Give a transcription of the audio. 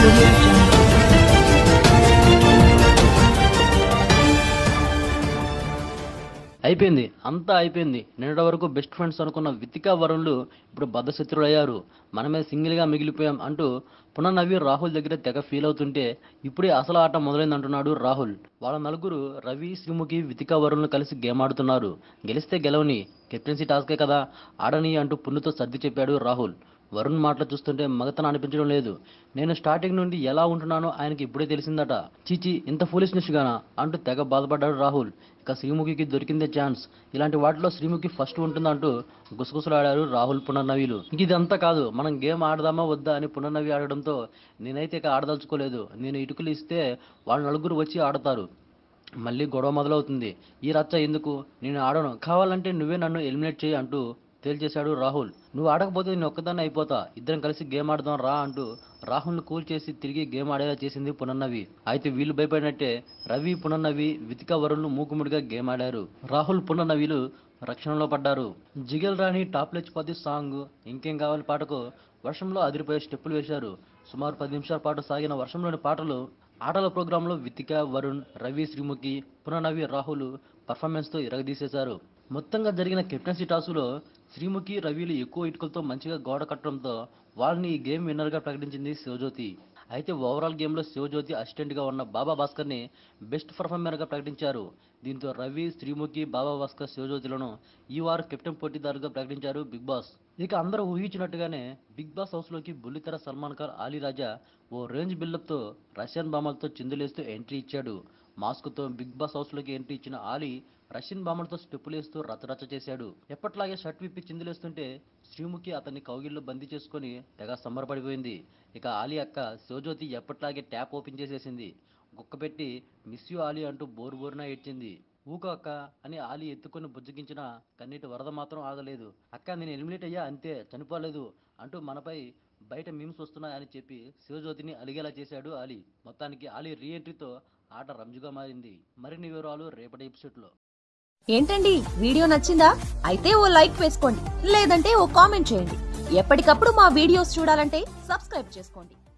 audio jungle. అయిపోయింది అంతా అయిపోయింది నిన్నటి వరకు బెస్ట్ ఫ్రెండ్స్ అనుకున్న వితికా వరుణ్లు ఇప్పుడు బద్ధశత్రులు అయ్యారు మనమే సింగిల్ గా మిగిలిపోయాం అంటూ పునర్నవి రాహుల్ దగ్గర తెగ ఫీల్ అవుతుంటే ఇప్పుడే అసలు ఆట మొదలైంది అంటున్నాడు రాహుల్ వాళ్ళ నలుగురు రవి శ్రీముఖి వితికా వరుణ్లు కలిసి గేమ్ ఆడుతున్నారు గెలిస్తే గెలవని కెప్టెన్సీ టాస్కే కదా ఆడని అంటూ పున్నుతో సర్ది చెప్పాడు రాహుల్ వరుణ్ మాటలు చూస్తుంటే మగతనం అనిపించడం లేదు నేను స్టార్టింగ్ నుండి ఎలా ఉంటున్నానో ఆయనకి ఇప్పుడే తెలిసిందట చీచి ఇంత ఫూలిష్నెస్ గానా అంటూ తెగ బాధపడ్డాడు రాహుల్ ఇక శ్రీముఖికి దొరికిందే ఛాన్స్ ఇలాంటి వాటిలో శ్రీముఖి ఫస్ట్ ఉంటుందంటూ గుసగుసలాడారు రాహుల్ పునర్నవిలు ఇంక ఇదంతా కాదు మనం గేమ్ ఆడదామా వద్దా అని పునర్నవి ఆడడంతో నేనైతే ఇక ఆడదలుచుకోలేదు నేను ఇటుకలు ఇస్తే వాళ్ళ నలుగురు వచ్చి ఆడతారు మళ్ళీ గొడవ మొదలవుతుంది ఈ రచ్చ ఎందుకు నేను ఆడను కావాలంటే నువ్వే నన్ను ఎలిమినేట్ చేయి అంటూ తేల్చేశాడు రాహుల్ నువ్వు ఆడకపోతే నేను ఒక్కదాన్ని అయిపోతా ఇద్దరం కలిసి గేమ్ ఆడదాం రా అంటూ రాహుల్ను కూల్ చేసి తిరిగి గేమ్ ఆడేలా చేసింది పునర్నవి అయితే వీళ్ళు భయపడినట్టే రవి పునర్నవి వితికా వరుణ్లు మూకుముడిగా గేమ్ ఆడారు రాహుల్ పునర్నవిలు రక్షణలో పడ్డారు జిగల్ రాణి టాప్ పది సాంగ్ ఇంకేం కావాలి పాటకు వర్షంలో అదిరిపోయే స్టెప్పులు వేశారు సుమారు పది నిమిషాల పాటు సాగిన వర్షంలోని పాటలు ఆటల ప్రోగ్రాంలో వితిక వరుణ్ రవి శ్రీముఖి పునర్నవి రాహుల్ పర్ఫార్మెన్స్తో ఇరగదీసేశారు మొత్తంగా జరిగిన కెప్టెన్సీ టాసులో శ్రీముఖి రవిలు ఎక్కువ ఇటుకలతో మంచిగా గోడ కట్టడంతో వాళ్ళని ఈ గేమ్ విన్నర్గా ప్రకటించింది శివజ్యోతి అయితే ఓవరాల్ గేమ్లో శివజ్యోతి అసిస్టెంట్గా ఉన్న బాబా భాస్కర్ని బెస్ట్ పర్ఫార్మర్గా ప్రకటించారు దీంతో రవి శ్రీముఖి బాబా భాస్కర్ శివజ్యోతిలను ఈ వారం కెప్టెన్ పోటీదారుగా ప్రకటించారు బిగ్ బాస్ ఇక అందరూ ఊహించినట్టుగానే బిగ్ బాస్ హౌస్లోకి బుల్లితెర సల్మాన్ ఖాన్ ఆలీ రాజా ఓ రేంజ్ బిల్డప్తో రష్యన్ బామలతో చిందులేస్తూ ఎంట్రీ ఇచ్చాడు మాస్క్తో బిగ్ బాస్ హౌస్లోకి ఎంట్రీ ఇచ్చిన ఆలీ రష్యన్ బామలతో స్టెప్పులేస్తూ రచరచ చేశాడు ఎప్పట్లాగే షర్ట్ విప్పి చిందులేస్తుంటే శ్రీముఖి అతన్ని కౌగిల్లో బందీ చేసుకొని తెగ సంబరపడిపోయింది ఇక ఆలీ అక్క శివజ్యోతి ఎప్పట్లాగే ట్యాప్ ఓపెన్ చేసేసింది గుక్కపెట్టి మిస్ యూ ఆలీ అంటూ బోరు బోరున ఏడ్చింది ఊక అక్క అని ఆలీ ఎత్తుకొని బుజ్జగించిన కన్నీటి వరద మాత్రం ఆగలేదు అక్క నేను ఎలిమినేట్ అయ్యా అంతే చనిపోలేదు అంటూ మనపై బయట మీమ్స్ వస్తున్నాయని చెప్పి శివజ్యోతిని అలిగేలా చేశాడు ఆలీ మొత్తానికి ఆలీ రీ ఎంట్రీతో ఆట రంజుగా మారింది మరిన్ని వివరాలు రేపటి ఎపిసోడ్లో ఏంటండి వీడియో నచ్చిందా అయితే ఓ లైక్ వేసుకోండి లేదంటే ఓ కామెంట్ చేయండి ఎప్పటికప్పుడు మా వీడియోస్ చూడాలంటే సబ్స్క్రైబ్ చేసుకోండి